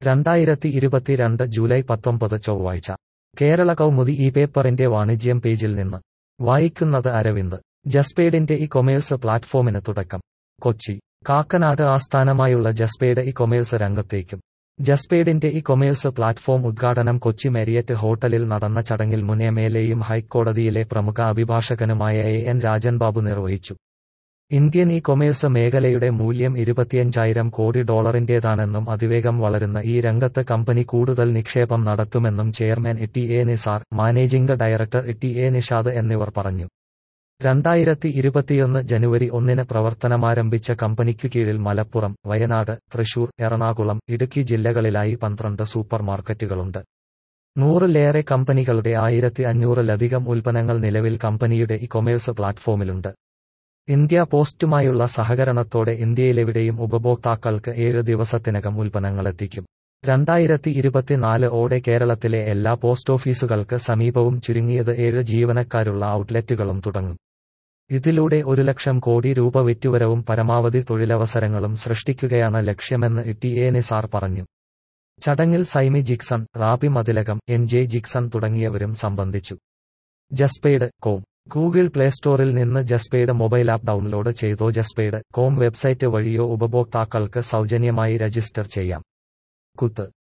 രണ്ടായിരത്തി ഇരുപത്തിരണ്ട് ജൂലൈ പത്തൊമ്പത് ചൊവ്വാഴ്ച കേരള കൗമുദി ഈ പേപ്പറിന്റെ വാണിജ്യം പേജിൽ നിന്ന് വായിക്കുന്നത് അരവിന്ദ് ജസ്പേഡിന്റെ ഇ കൊമേഴ്സ് പ്ലാറ്റ്ഫോമിന് തുടക്കം കൊച്ചി കാക്കനാട് ആസ്ഥാനമായുള്ള ജസ്പേഡ് ഇ കൊമേഴ്സ് രംഗത്തേക്കും ജസ്പേഡിന്റെ ഇ കൊമേഴ്സ് പ്ലാറ്റ്ഫോം ഉദ്ഘാടനം കൊച്ചി മെരിയറ്റ് ഹോട്ടലിൽ നടന്ന ചടങ്ങിൽ മുൻ എം എൽ എയും ഹൈക്കോടതിയിലെ പ്രമുഖ അഭിഭാഷകനുമായ എ എൻ രാജൻബാബു നിർവഹിച്ചു ഇന്ത്യൻ ഇ കൊമേഴ്സ് മേഖലയുടെ മൂല്യം ഇരുപത്തിയഞ്ചായിരം കോടി ഡോളറിന്റേതാണെന്നും അതിവേഗം വളരുന്ന ഈ രംഗത്ത് കമ്പനി കൂടുതൽ നിക്ഷേപം നടത്തുമെന്നും chairman T A Nisar managing director T A Nishad എന്നിവർ പറഞ്ഞു രണ്ടായിരത്തി ഇരുപത്തിയൊന്ന് ജനുവരി ഒന്നിന് പ്രവർത്തനമാരംഭിച്ച കമ്പനിക്കു കീഴിൽ മലപ്പുറം വയനാട് തൃശൂർ എറണാകുളം ഇടുക്കി ജില്ലകളിലായി പന്ത്രണ്ട് സൂപ്പർ മാർക്കറ്റുകളുണ്ട് നൂറിലേറെ കമ്പനികളുടെ ആയിരത്തി അഞ്ഞൂറിലധികം ഉൽപ്പന്നങ്ങൾ നിലവിൽ കമ്പനിയുടെ ഇ കൊമേഴ്സ് പ്ലാറ്റ്ഫോമിലുണ്ട് ഇന്ത്യ പോസ്റ്റുമായുള്ള സഹകരണത്തോടെ ഇന്ത്യയിലെവിടെയും ഉപഭോക്താക്കൾക്ക് ഏഴ് ദിവസത്തിനകം ഉൽപ്പന്നങ്ങളെത്തിക്കും രണ്ടായിരത്തി ഇരുപത്തിനാല് ഓടെ കേരളത്തിലെ എല്ലാ പോസ്റ്റ് ഓഫീസുകൾക്ക് സമീപവും ചുരുങ്ങിയത് ഏഴ് ജീവനക്കാരുള്ള ഔട്ട്ലെറ്റുകളും തുടങ്ങും ഇതിലൂടെ ഒരു ലക്ഷം കോടി രൂപ വിറ്റുവരവും പരമാവധി തൊഴിലവസരങ്ങളും സൃഷ്ടിക്കുകയാണ് ലക്ഷ്യമെന്ന് ടി എ നിസാർ പറഞ്ഞു ചടങ്ങിൽ സൈമി ജിക്സൺ റാബി മതിലകം എൻ ജെ ജിക്സൺ തുടങ്ങിയവരും സംബന്ധിച്ചു ജസ്പെയ്ഡ് കോം ഗൂഗിൾ പ്ലേ സ്റ്റോറിൽ നിന്ന് ജസ്പെയ്ഡ് മൊബൈൽ ആപ്പ് ഡൗൺലോഡ് ചെയ്തോ ജസ്പെയ്ഡ് കോം വെബ്സൈറ്റ് വഴിയോ ഉപഭോക്താക്കൾക്ക് സൗജന്യമായി രജിസ്റ്റർ ചെയ്യാം കുത്ത്